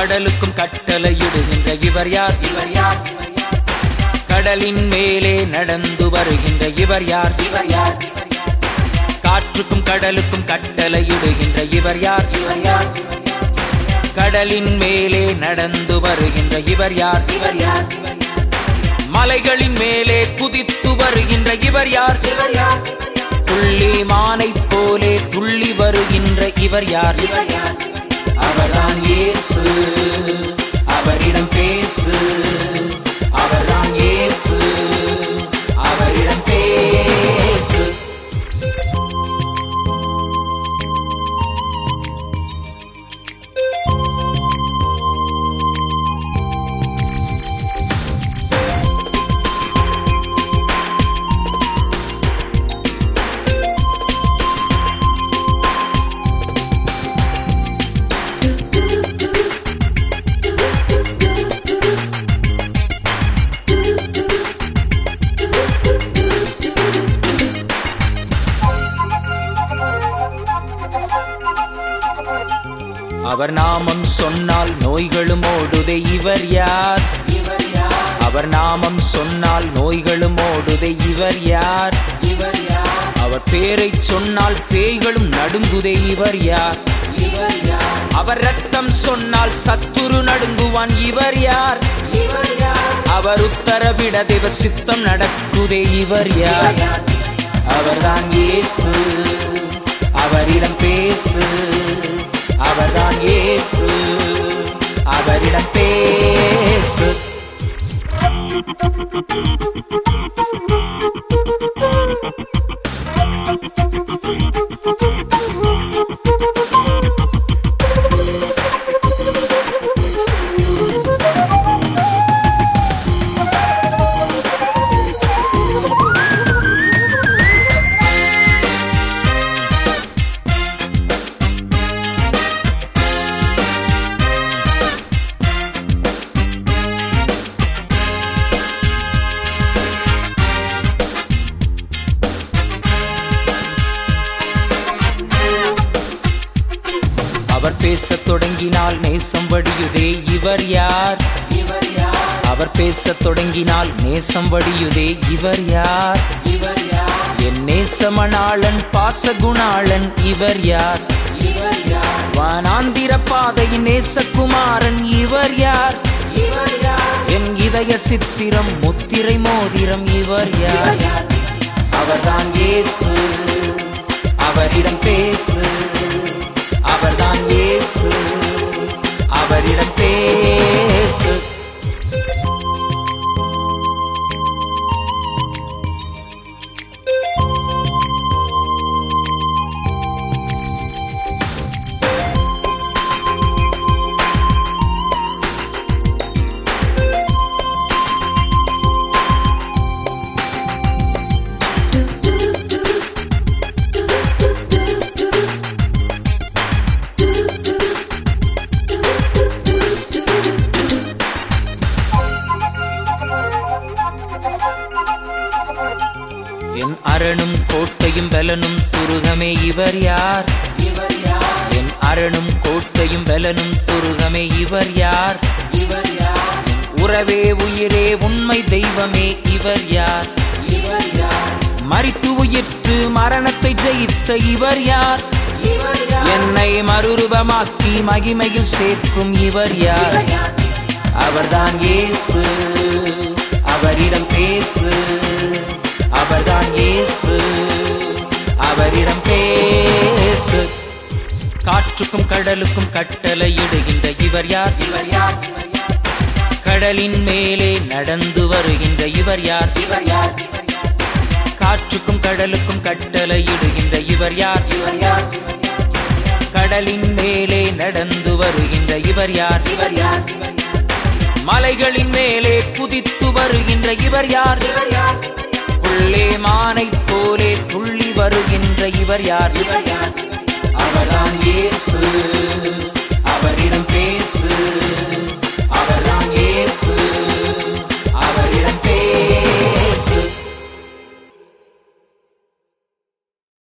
கடலுக்கும் கட்டளையிடுகின்ற இவர் யார் இவர் யார் கடலின் மேலே நடந்து வருகின்ற இவர் யார் இவர் யார் காற்றுக்கும் கடலுக்கும் கட்டளையிடுகின்ற இவர் யார் இவர் யார் கடலின் மேலே நடந்து வருகின்ற இவர் யார் இவர் யார் மலைகளின் மேலே குதித்து வருகின்ற இவர் யார் இவர் யார் துள்ளி மானைப் போலே துள்ளி வருகின்ற இவர் யார் இவர் யார் அவர்தான் இயேசு அவரிடம் பேசு அவர்தான் இயேசு அவரிடம் பேசு அவர் நாமம் சொன்னால் நோய்களும் ஓடுதே இவர் யார் இவர் யார் அவர் நாமம் சொன்னால் நோய்களும் ஓடுதே இவர் யார் இவர் யார் அவர் பேரை சொன்னால் பேய்களும் நடுங்குதே இவர் யார் இவர் யார் அவர் ரத்தம் சொன்னால் சத்துரு நடுங்குவான் இவர் யார் இவர் யார் அவர் உத்தரவிட தேவ சித்தம் நடக்குதே இவர் யார் அவர்தான் இயேசு அவரிடம் பேசு அவர்தான் இயேசு அவரிடம் பேசு அவர் பேசத் தொடங்கினால் நேசம் வடியுதே இவர் யார் இவர் யார் அவர் பேசத் தொடங்கினால் நேசம் வடியுதே இவர் யார் இவர் யார் என் நேசமணாளன் பாசகுணாளன் இவர் யார் இவர் யார் வானாந்திர பாதையின் நேசகுமாரன் இவர் யார் இவர் யார் என் இதய சித்திரம் முத்திரை மோதிரம் இவர் யார் யார் அவர்தான் இயேசு அவரிடம் பேசு அவர்தான் இயேசு அவரிடம் பேசு என் அரணும் கோட்டையும் பலனும் துருகமே இவர் யார் இவர் யார் என் அரணும் கோட்டையும் பலனும் துருகமே இவர் யார் இவர் யார் உறவே உயிரே உண்மை தெய்வமே இவர் யார் இவர் யார் மரித்து உயிர்த்து மரணத்தை ஜெயித்த இவர் யார் இவர் யார் என்னை மறுரூபமாக்கி மகிமையில் சேர்க்கும் இவர் யார் இவர் யார் அவர்தான் இயேசு அவரிடம் பேசு அவர்தான் இயேசு அவரிடம் பேசு காற்றுக்கும் கடலுக்கும் கட்டளையிடுகின்ற இவர் யார் இவர் யார் கடலின் மேலே நடந்து வருகின்ற இவர் யார் இவர் யார் காற்றுக்கும் கடலுக்கும் கட்டளையிடுகின்ற இவர் யார் இவர் யார் கடலின் மேலே நடந்து வருகின்ற இவர் யார் இவர் யார் மலைகளின் மேலே குதித்து வருகின்ற இவர் யார் இவர் யார் புள்ளே மானைப் போலே துள்ளி வருகின்ற இவர் யார் இவர் யார் அவர்தான் இயேசு